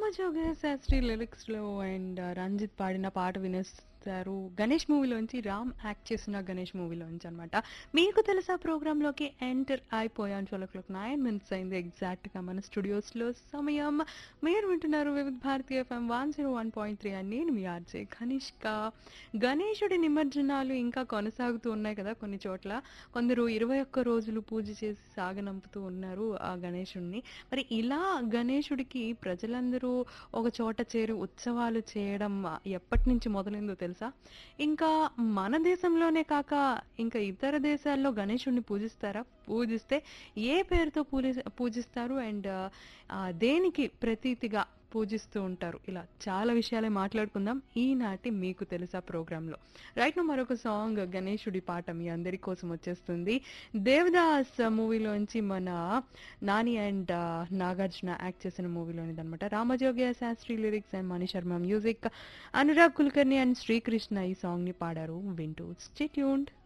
రామజోగ Sastry lyrics లో and Ranjith పాడిన పాట వినేస్తారు గణేష్ మూవీలోంచి రామ్ యాక్ట్ చేసిన గణేష్ మూవీలోంచి అనమాట మీకు తెలుసా ప్రోగ్రామ్ లోకి ఎంటర్ అయిపోయాను ట్వెల్వ్ క్లాక్ నైన్ మినిట్స్ అయింది ఎగ్జాక్ట్ గా మన స్టూడియోస్ లో సమయం మీరు వింటున్నారు Vividh Bharatiya FM one zero one point three అని నేను మీ ఆర్జే కనిష్క గణేశుడి నిమజ్జనాలు ఇంకా కొనసాగుతూ ఉన్నాయి కదా కొన్ని చోట్ల కొందరు ఇరవై ఒక్క రోజులు పూజ చేసి సాగనంపుతూ ఉన్నారు ఆ గణేశుడిని మరి ఇలా గణేశుడికి ప్రజలందరూ ఒక చోట చేరి ఉత్సవాలు చేయడం ఎప్పటి నుంచి మొదలైందో తెలుసా ఇంకా మన దేశంలోనే కాక ఇంకా ఇతర దేశాల్లో గణేశుడిని పూజిస్తారా పూజిస్తే ఏ పేరుతో పూజి పూజిస్తారు అండ్ దేనికి ప్రతీతిగా పూజిస్తూ ఉంటారు ఇలా చాలా విషయాలే మాట్లాడుకుందాం ఈనాటి మీకు తెలుసా ప్రోగ్రాంలో రైట్ మరొక సాంగ్ గణేశుడి పాట మీ అందరి కోసం వచ్చేస్తుంది దేవదాస్ మూవీలోంచి మన నాని అండ్ నాగార్జున యాక్ట్ చేసిన మూవీలోనిది అనమాట Ramajogya Sastry lyrics and Mani Sharma music Anurag Kulkarni and Srikrishna ఈ సాంగ్ ని పాడారు వింటూ స్టేట్యూన్డ్